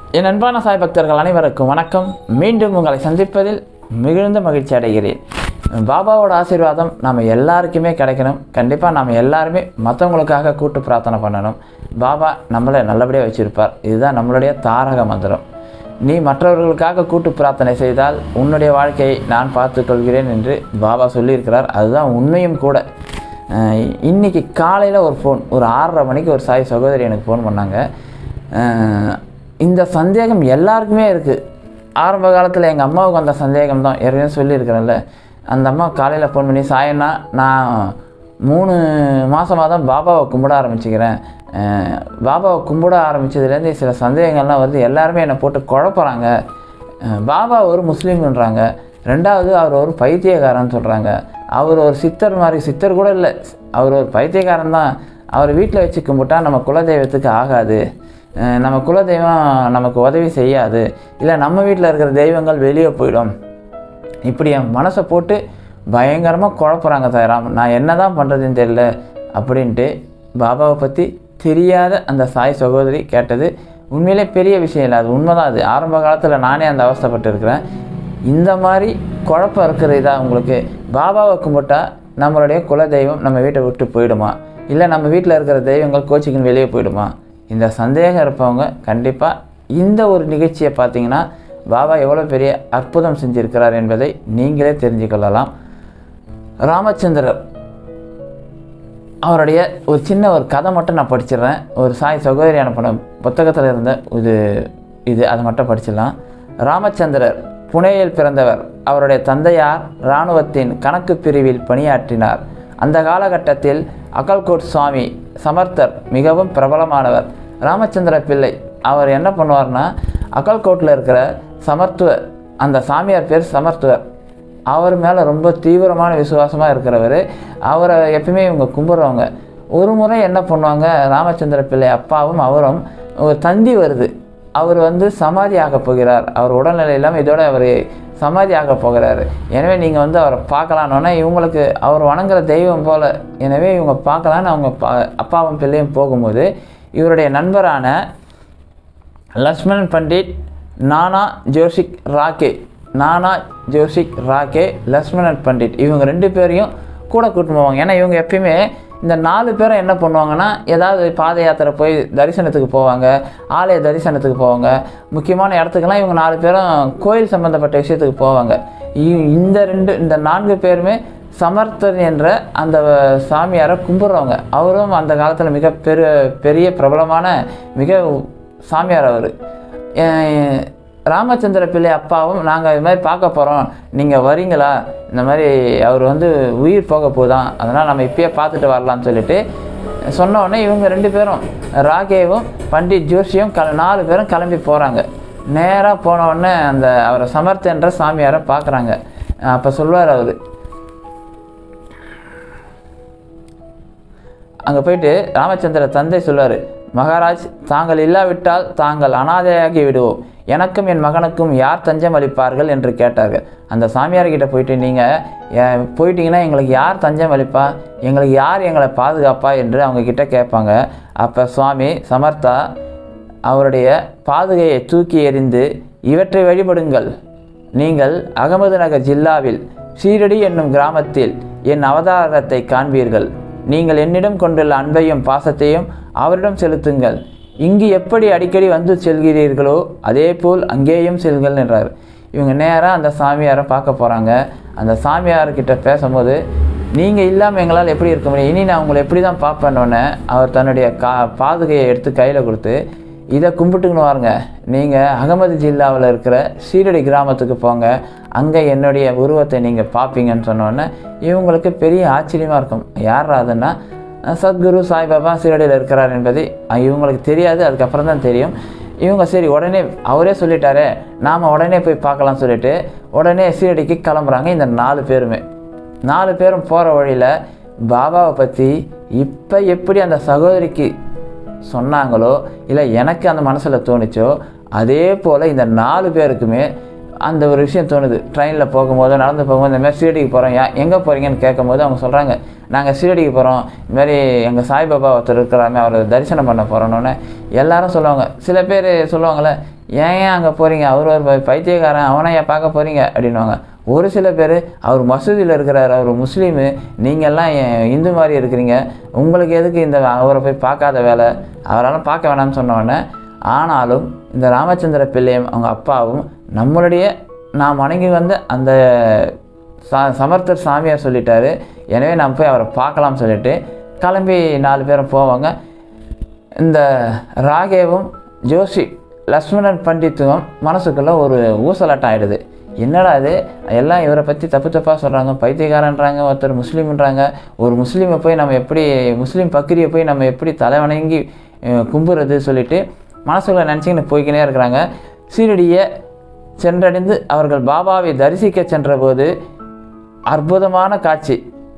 என் அன்பான சாய் பக்தர்கள் அனைவருக்கும் வணக்கம் மீண்டும் உங்களை சந்திப்பதில் மிகுந்த மகிழ்ச்சி அடைகிறேன் பாபாவோட ஆசீர்வாதம் நம்ம எல்லாருக்குமே கிடைக்கணும் கண்டிப்பாக நாம் எல்லாருமே மற்றவங்களுக்காக கூட்டு பிரார்த்தனை பண்ணணும் பாபா நம்மளை நல்லபடியாக வச்சுருப்பார் இதுதான் நம்மளுடைய தாரக மந்திரம் நீ மற்றவர்களுக்காக கூட்டு பிரார்த்தனை செய்தால் உன்னுடைய வாழ்க்கையை நான் பார்த்துக்கொள்கிறேன் என்று பாபா சொல்லியிருக்கிறார் அதுதான் உண்மையும் கூட அஹ் இன்னைக்கு காலையில் ஒரு ஃபோன் ஒரு ஆறரை மணிக்கு ஒரு சாய் சகோதரி எனக்கு ஃபோன் பண்ணாங்க அஹ் இந்த சந்தேகம் எல்லாருக்குமே இருக்குது ஆரம்ப காலத்தில் எங்கள் அம்மாவுக்கு அந்த சந்தேகம் தான் ஏற்கனவே சொல்லியிருக்கிறேன்ல அந்த அம்மா காலையில் ஃபோன் பண்ணி சாயண்ணா நான் மூணு மாதமாக தான் பாபாவை கும்பிட ஆரம்பிச்சுக்கிறேன் அஹ் பாபாவை கும்பிட ஆரம்பித்ததுலேருந்து சில சந்தேகங்கள்லாம் வருது எல்லாருமே என்னை போட்டு குழப்புறாங்க அஹ் பாபா ஒரு முஸ்லீம்ன்றாங்க ரெண்டாவது அவர் ஒரு பைத்தியக்காரன்னு சொல்கிறாங்க அவர் ஒரு சித்தர் மாதிரி சித்தர் கூட இல்லை அவர் ஒரு பைத்தியக்காரன் தான் அவர் வீட்டில் வச்சு கும்பிட்டா நம்ம குலதெய்வத்துக்கு ஆகாது அஹ் நம்ம குலதெய்வம் நமக்கு உதவி செய்யாது இல்லை நம்ம வீட்டில் இருக்கிற தெய்வங்கள் வெளியே போயிடும் இப்படி என் மனசை போட்டு பயங்கரமாக குழப்புறாங்க சாய்ராம் நான் என்ன தான் பண்ணுறதுன்னு தெரியல அப்படின்ட்டு பாபாவை பற்றி தெரியாத அந்த சாய் சகோதரி கேட்டது உண்மையிலே பெரிய விஷயம் இல்லை அது உண்மைதான் அது ஆரம்ப காலத்தில் நானே அந்த அவஸ்தைப்பட்டு இருக்கிறேன் இந்த மாதிரி குழப்பம் இருக்கிறது தான் உங்களுக்கு பாபாவை கும்பிட்டா நம்மளுடைய குலதெய்வம் நம்ம வீட்டை விட்டு போயிடுமா இல்லை நம்ம வீட்டில் இருக்கிற தெய்வங்கள் கோச்சிக்குன்னு வெளியே போயிடுமா இந்த சந்தேகம் இருப்பவங்க கண்டிப்பாக இந்த ஒரு நிகழ்ச்சியை பார்த்தீங்கன்னா பாபா எவ்வளோ பெரிய அற்புதம் செஞ்சிருக்கிறார் என்பதை நீங்களே தெரிஞ்சுக்கொள்ளலாம் ராமச்சந்திரர் அவருடைய ஒரு சின்ன ஒரு கதை மட்டும் நான் படிச்சிடுறேன் ஒரு சாய் சகோதரி அனுப்பின புத்தகத்தில் இருந்த இது இது அதை மட்டும் படிச்சிடலாம் ராமச்சந்திரர் புனேயில் பிறந்தவர் அவருடைய தந்தையார் இராணுவத்தின் கணக்கு பிரிவில் பணியாற்றினார் அந்த காலகட்டத்தில் அகல்கோட் சுவாமி சமர்த்தர் மிகவும் பிரபலமானவர் ராமச்சந்திர பிள்ளை அவர் என்ன பண்ணுவார்னா அகல்கோட்டில் இருக்கிற சமர்த்துவர் அந்த சாமியார் பேர் சமர்த்துவர் அவர் மேலே ரொம்ப தீவிரமான விசுவாசமாக இருக்கிறவர் அவரை எப்பயுமே இவங்க கும்பிட்றவங்க ஒரு முறை என்ன பண்ணுவாங்க ராமச்சந்திர பிள்ளை அப்பாவும் அவரும் ஒரு தந்தி வருது அவர் வந்து சமாதி ஆகப் போகிறார் அவர் உடல்நிலை இல்லாமல் இதோட அவர் சமாதி ஆகப் போகிறாரு எனவே நீங்கள் வந்து அவரை பார்க்கலான்னொன்னே இவங்களுக்கு அவர் வணங்குற தெய்வம் போல் எனவே இவங்க பார்க்கலான்னு அவங்க பா அப்பாவும் பிள்ளையும் போகும்போது இவருடைய நண்பரான லக்ஷ்மணன் பண்டிட் நானா ஜோஷிக் ராகே நானா ஜோஷிக் ராகே லக்ஷ்மணன் பண்டிட் இவங்க ரெண்டு பேரையும் கூட கூட்டிட்டு போவாங்க ஏன்னா இவங்க எப்பயுமே இந்த நாலு பேரும் என்ன பண்ணுவாங்கன்னா ஏதாவது பாத யாத்திரை போய் தரிசனத்துக்கு போவாங்க ஆலய தரிசனத்துக்கு போவாங்க முக்கியமான இடத்துக்கெல்லாம் இவங்க நாலு பேரும் கோயில் சம்மந்தப்பட்ட விஷயத்துக்கு போவாங்க இ- இந்த ரெண்டு இந்த நான்கு பேருமே சமர்த்தன் என்ற அந்த சாமியாரை கும்பிட்றவங்க அவரும் அந்த காலத்தில் மிக பெரு பெரிய பிரபலமான மிக சாமியார் அவர் ராமச்சந்திர பிள்ளை அப்பாவும் நாங்கள் இது மாதிரி பார்க்க போகிறோம் நீங்கள் வரீங்களா இந்த மாதிரி அவர் வந்து உயிர் போக போதான் அதனால் நம்ம இப்பயே பார்த்துட்டு வரலாம்னு சொல்லிட்டு சொன்ன உடனே இவங்க ரெண்டு பேரும் ராகேவும் பண்டிட் ஜோஷியும் க நாலு பேரும் கிளம்பி போகிறாங்க நேராக போன உடனே அந்த அவரை சமர்த்தன்ற சாமியாரை பார்க்குறாங்க அப்போ சொல்லுவார் அவர் அங்கே போயிட்டு ராமச்சந்திர தந்தை சொல்வார் மகாராஜ் தாங்கள் இல்லாவிட்டால் தாங்கள் அனாதையாகி விடுவோம் எனக்கும் என் மகனுக்கும் யார் தஞ்சம் அளிப்பார்கள் என்று கேட்டார்கள் அந்த சாமியார்கிட்ட போயிட்டு நீங்கள் போயிட்டீங்கன்னா எங்களுக்கு யார் தஞ்சம் அளிப்பா எங்களுக்கு யார் எங்களை பாதுகாப்பா என்று அவங்க கிட்ட கேட்பாங்க அப்போ சுவாமி சமர்த்தா அவருடைய பாதுகையை தூக்கி எறிந்து இவற்றை வழிபடுங்கள் நீங்கள் அகமது நகர் ஜில்லாவில் ஷீரடி என்னும் கிராமத்தில் என் அவதாரத்தை காண்பீர்கள் நீங்கள் என்னிடம் கொண்டுள்ள அன்பையும் பாசத்தையும் அவரிடம் செலுத்துங்கள் இங்கு எப்படி அடிக்கடி வந்து செல்கிறீர்களோ அதே போல் அங்கேயும் செல்கள் என்றார் இவங்க நேராக அந்த சாமியாரை பார்க்க போகிறாங்க அந்த சாமியார்கிட்ட பேசும்போது நீங்கள் இல்லாமல் எங்களால் எப்படி இருக்க முடியும் இனி நான் உங்களை எப்படி தான் பார்ப்பேன்னொன்னே அவர் தன்னுடைய கா பாதுகையை எடுத்து கையில் கொடுத்து இதை கும்பிட்டுக்கணும் வாருங்க நீங்கள் அகமது ஜில்லாவில் இருக்கிற சீரடி கிராமத்துக்கு போங்க அங்கே என்னுடைய உருவத்தை நீங்கள் பார்ப்பீங்கன்னு சொன்னோன்னே இவங்களுக்கு பெரிய ஆச்சரியமாக இருக்கும் யார் அதுன்னா சத்குரு சாய்பாபா சீரடியில் இருக்கிறார் என்பது அஹ், இவங்களுக்கு தெரியாது அதுக்கப்புறம் தான் தெரியும் இவங்க சரி உடனே அவரே சொல்லிட்டாரே நாம் உடனே போய் பார்க்கலாம் சொல்லிட்டு உடனே சீரடிக்கு கிளம்புறாங்க இந்த நாலு பேருமே நாலு பேரும் போகிற வழியில் பாபாவை பற்றி இப்போ எப்படி அந்த சகோதரிக்கு சொன்னாங்களோ இல்லை எனக்கு அந்த மனசில் தோணுச்சோ அதே போல் இந்த நாலு பேருக்குமே அந்த ஒரு விஷயம் தோணுது ட்ரெயினில் போகும்போது நடந்து போகும்போது இந்த மாதிரி சீரடிக்கு போகிறோம் யா எங்கே போகிறீங்கன்னு கேட்கும்போது அவங்க சொல்கிறாங்க நாங்கள் சீரடிக்கு போகிறோம் இது மாதிரி எங்கள் சாய்பாபா ஒருத்தர் இருக்கிறாமே அவரை தரிசனம் பண்ண போகிறோன்னு எல்லாரும் சொல்லுவாங்க சில பேர் சொல்லுவாங்கள்ல ஏன் ஏன் அங்கே போகிறீங்க அவர் ஒரு பை- பைத்தியக்காரன் அவனை ஏன் பார்க்க போகிறீங்க அப்படின்னுவாங்க ஒரு சில பேர் அவர் மசூதியில் இருக்கிறார் அவர் முஸ்லீமு நீங்கள்லாம் ஏன் இந்து மாதிரி இருக்கிறீங்க உங்களுக்கு எதுக்கு இந்த அவரை போய் பார்க்காத வேலை அவரெல்லாம் பார்க்க வேணாம்னு சொன்ன உடனே ஆனாலும் இந்த ராமச்சந்திர பிள்ளையும் அவங்க அப்பாவும் நம்மளுடைய நாம் வணங்கி வந்த அந்த சா சமர்த்தர் சாமியார் சொல்லிட்டாரு எனவே நாம் போய் அவரை பார்க்கலாம்னு சொல்லிட்டு கிளம்பி நாலு பேரும் போவாங்க இந்த ராகேவும் ஜோஷி லக்ஷ்மணன் பண்டித்துவம் மனசுக்குள்ளே ஒரு ஊசலாட்டம் ஆயிடுது என்னடா இது எல்லாம் இவரை பற்றி தப்பு தப்பாக சொல்கிறாங்க பைத்தியக்காரன்றாங்க ஒருத்தர் முஸ்லீம்ன்றாங்க ஒரு முஸ்லீமை போய் நம்ம எப்படி முஸ்லீம் பக்ரியை போய் நம்ம எப்படி தலை வணங்கி அஹ், கும்புறது சொல்லிட்டு மனசுக்குள்ள நினச்சிக்கின்னு போய்க்கினே இருக்கிறாங்க சீரடியை சென்றடைந்து அவர்கள் பாபாவை தரிசிக்க சென்றபோது அற்புதமான காட்சி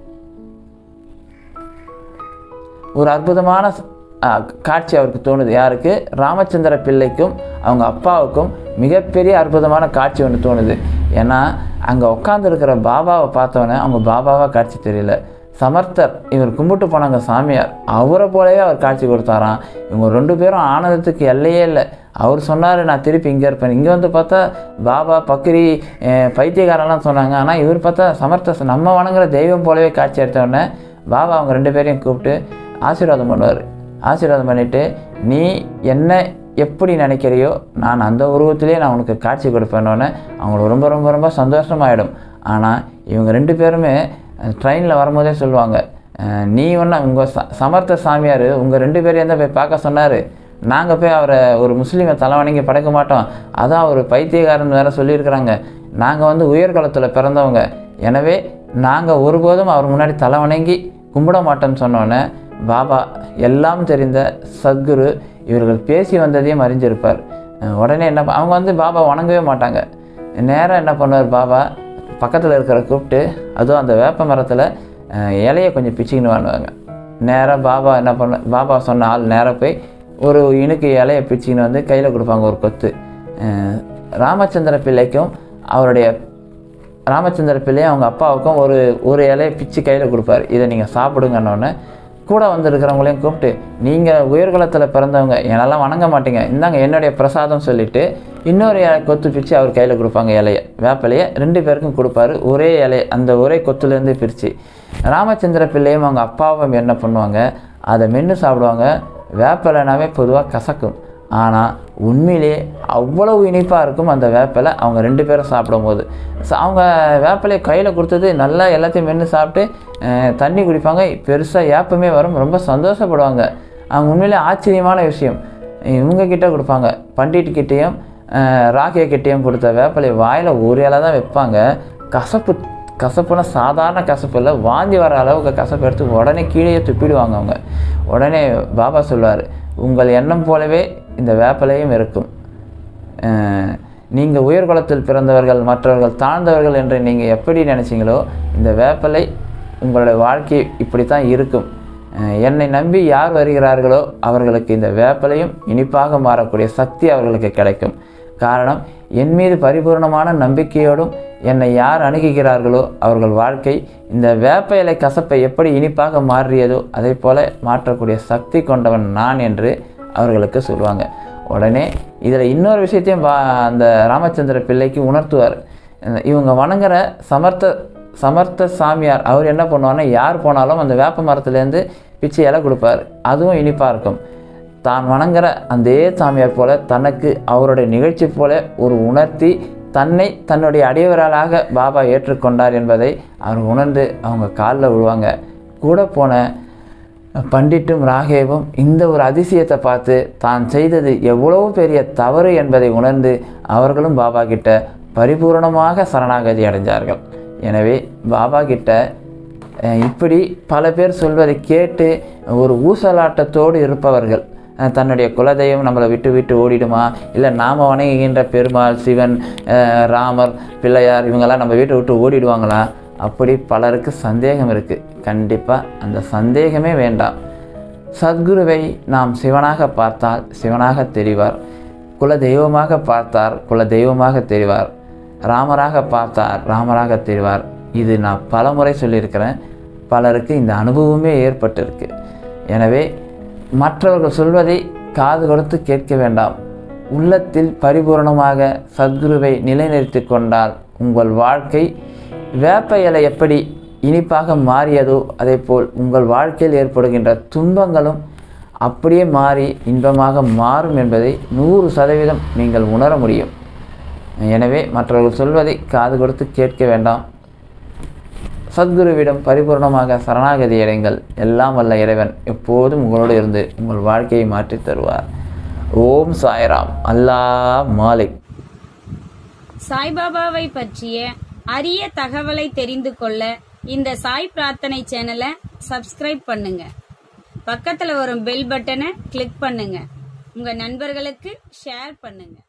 ஒரு அற்புதமான ஆ, காட்சி அவருக்கு தோணுது யாருக்கு ராமச்சந்திர பிள்ளைக்கும் அவங்க அப்பாவுக்கும் மிகப்பெரிய அற்புதமான காட்சி ஒன்று தோணுது ஏன்னா அங்கே உட்காந்துருக்கிற பாபாவை பார்த்தோன்னே அவங்க பாபாவா காட்சி தெரியல சமர்த்தர் இவர் கும்பிட்டு போனாங்க சாமியார் அவரை போலவே அவர் காட்சி கொடுத்தாராம் இவங்க ரெண்டு பேரும் ஆனந்தத்துக்கு எல்லையே இல்லை அவர் சொன்னார் நான் திருப்பி இங்கே இருப்பேன் இங்கே வந்து பார்த்தா பாபா பக்ரி அஹ், பைத்தியக்காரன்லாம் சொன்னாங்க ஆனால் இவர் பார்த்தா சமர்த்த நம்ம வணங்குற தெய்வம் போலவே காட்சி எடுத்த உடனே பாபா அவங்க ரெண்டு பேரையும் கூப்பிட்டு ஆசீர்வாதம் பண்ணுவார் ஆசீர்வாதம் பண்ணிவிட்டு நீ என்ன எப்படி நினைக்கிறியோ நான் அந்த உருவத்திலே நான் உனக்கு காட்சி கொடுப்பேன்னொன்னே அவங்களுக்கு ரொம்ப ரொம்ப ரொம்ப சந்தோஷமாயிடும் ஆனால் இவங்க ரெண்டு பேருமே ட்ரெயினில் வரும்போதே சொல்லுவாங்க அஹ், நீ ஒன்றா உங்கள் ச சமர்த்த சாமியார் உங்கள் ரெண்டு பேரையும் தான் போய் பார்க்க சொன்னார் நாங்கள் போய் அவரை ஒரு முஸ்லீமை தலைவணங்கி படைக்க மாட்டோம் அதான் ஒரு பைத்தியக்காரன் வேற சொல்லியிருக்கிறாங்க நாங்கள் வந்து உயர்காலத்தில் பிறந்தவங்க எனவே நாங்கள் ஒருபோதும் அவர் முன்னாடி தலைவணங்கி கும்பிட மாட்டோம்னு சொன்னோன்னே பாபா எல்லாம் தெரிந்த சத்குரு இவர்கள் பேசி வந்ததையும் அறிஞ்சிருப்பார் அஹ் உடனே என்ன ப- அவங்க வந்து பாபா வணங்கவே மாட்டாங்க நேராக என்ன பண்ணுவார் பாபா பக்கத்தில் இருக்கிற கூப்பிட்டு அதுவும் அந்த வேப்ப மரத்தில் இலையை கொஞ்சம் பிச்சுக்கின்னு வாங்குவாங்க நேராக பாபா என்ன பண்ண பாபா சொன்ன ஆள் நேராக போய் ஒரு இனுக்கு இலையை பிச்சுக்கின்னு வந்து கையில் கொடுப்பாங்க ஒரு கொத்து அஹ் ராமச்சந்திர பிள்ளைக்கும் அவருடைய ராமச்சந்திர பிள்ளை அவங்க அப்பாவுக்கும் ஒரு ஒரு இலையை பிச்சு கையில் கொடுப்பாரு இதை நீங்கள் சாப்பிடுங்கன்னொன்னே கூட வந்திருக்கிறவங்களையும் கூப்பிட்டு நீங்கள் உயர்குலத்தில் பிறந்தவங்க என்னெல்லாம் வணங்க மாட்டீங்க இந்தாங்க என்னுடைய பிரசாதம் சொல்லிட்டு இன்னொரு இலை கொத்து பிச்சு அவர் கையில் கொடுப்பாங்க இலையை வேப்பிலையை ரெண்டு பேருக்கும் கொடுப்பாரு ஒரே இலை அந்த ஒரே கொத்துலேருந்து பிரித்து ராமச்சந்திர பிள்ளையும் அவங்க அப்பாவும் என்ன பண்ணுவாங்க அதை மென்று சாப்பிடுவாங்க வேப்பிலைனாவே பொதுவாக கசக்கும் ஆனால் உண்மையிலே அவ்வளவு இனிப்பாக இருக்கும் அந்த வேப்பிலை அவங்க ரெண்டு பேரும் சாப்பிடும்போது ச- அவங்க வேப்பிலையை கையில் கொடுத்தது நல்லா எல்லாத்தையும் மென்று சாப்பிட்டு அஹ், தண்ணி குடிப்பாங்க பெருசாக ஏப்பமே வரும் ரொம்ப சந்தோஷப்படுவாங்க அவங்க உண்மையிலே ஆச்சரியமான விஷயம் இவங்க கிட்ட கொடுப்பாங்க பண்டிட் கிட்டேயும் ராகிய கிட்டேயும் கொடுத்த வேப்பிலை வாயில் ஒரு இலை தான் வைப்பாங்க கசப்பு கசப்புனா சாதாரண கசப்பு இல்லை வாந்தி வர அளவுக்கு கசப்பு எடுத்து உடனே கீழே துப்பிடுவாங்க அவங்க உடனே பாபா சொல்வார் உங்கள் எண்ணம் போலவே இந்த வேப்பிலையும் இருக்கும் நீங்கள் உயர்குலத்தில் பிறந்தவர்கள் மற்றவர்கள் தாழ்ந்தவர்கள் என்று நீங்கள் எப்படி நினைச்சீங்களோ இந்த வேப்பிலை உங்களுடைய வாழ்க்கை இப்படி தான் இருக்கும் அஹ் என்னை நம்பி யார் வருகிறார்களோ அவர்களுக்கு இந்த வேப்பிலையும் இனிப்பாக மாறக்கூடிய சக்தி அவர்களுக்கு கிடைக்கும் காரணம் என் மீது பரிபூர்ணமான நம்பிக்கையோடும் என்னை யார் அணுகுகிறார்களோ அவர்கள் வாழ்க்கை இந்த வேப்ப இலை கசப்பை எப்படி இனிப்பாக மாறியதோ அதே போல மாற்றக்கூடிய சக்தி கொண்டவன் நான் என்று அவர்களுக்கு சொல்லுவாங்க உடனே இதில் இன்னொரு விஷயத்தையும் பா அந்த ராமச்சந்திர பிள்ளைக்கு உணர்த்துவார் இந்த இவங்க வணங்குற சமர்த்த சமர்த்த சாமியார் அவர் என்ன பண்ணுவார்னா யார் போனாலும் அந்த வேப்ப மரத்துலேருந்து பிச்சை இலை கொடுப்பார் அதுவும் இனிப்பாக இருக்கும் தான் வணங்குற அந்த சாமியார் போல தனக்கு அவருடைய நிகழ்ச்சி போல ஒரு உணர்த்தி தன்னை தன்னுடைய அடியவராளாக பாபா ஏற்றுக்கொண்டார் என்பதை அவர் உணர்ந்து அவங்க காலில் விழுவாங்க கூட போன பண்டிட்டும் ராகேவும் இந்த ஒரு அதிசயத்தை பார்த்து தான் செய்தது எவ்வளவு பெரிய தவறு என்பதை உணர்ந்து அவர்களும் பாபா கிட்ட பரிபூரணமாக சரணாகதி அடைஞ்சார்கள் எனவே பாபா கிட்ட அஹ், இப்படி பல பேர் சொல்வதை கேட்டு ஒரு ஊசலாட்டத்தோடு இருப்பவர்கள் அஹ், தன்னுடைய குலதெய்வம் நம்மளை விட்டு விட்டு ஓடிடுமா இல்லை நாம் வணங்குகின்ற பெருமாள் சிவன் அஹ், ராமர் பிள்ளையார் இவங்கெல்லாம் நம்ம வீட்டை விட்டு ஓடிடுவாங்களா அப்படி பலருக்கு சந்தேகம் இருக்குது கண்டிப்பாக அந்த சந்தேகமே வேண்டாம் சத்குருவை நாம் சிவனாக பார்த்தால் சிவனாக தெரிவார் குல தெய்வமாக பார்த்தார் குல தெய்வமாக தெரிவார் ராமராக பார்த்தார் ராமராக தெரிவார் இது நான் பலமுறை சொல்லியிருக்கிறேன் பலருக்கு இந்த அனுபவமே ஏற்பட்டிருக்கு எனவே மற்றவர்கள் சொல்வதை காது கொடுத்து கேட்க வேண்டாம் உள்ளத்தில் பரிபூரணமாக சத்குருவை நிலைநிறுத்தி கொண்டால் உங்கள் வாழ்க்கை வேப்ப இலை எப்படி இனிப்பாக மாறியதோ அதேபோல் உங்கள் வாழ்க்கையில் ஏற்படுகின்ற துன்பங்களும் அப்படியே மாறி இன்பமாக மாறும் என்பதை நூறு சதவீதம் நீங்கள் உணர முடியும் எனவே மற்றவர்கள் சொல்வதை காது கொடுத்து கேட்க வேண்டாம் சத்குருவிடம் பரிபூர்ணமாக சரணாகதி அடைங்கள் எல்லாம் வல்ல இறைவன் எப்போதும் உங்களோடு இருந்து உங்கள் வாழ்க்கையை மாற்றித் தருவார் ஓம் சாய்ராம் அல்லாஹ் மாலிக் சாய்பாபாவை பற்றிய அரிய தகவலை தெரிந்து கொள்ள இந்த சாய் பிரார்த்தனை சேனலை சப்ஸ்கிரைப் பண்ணுங்க பக்கத்துல வரும் பெல் பட்டனை கிளிக் பண்ணுங்க உங்க நண்பர்களுக்கு ஷேர் பண்ணுங்க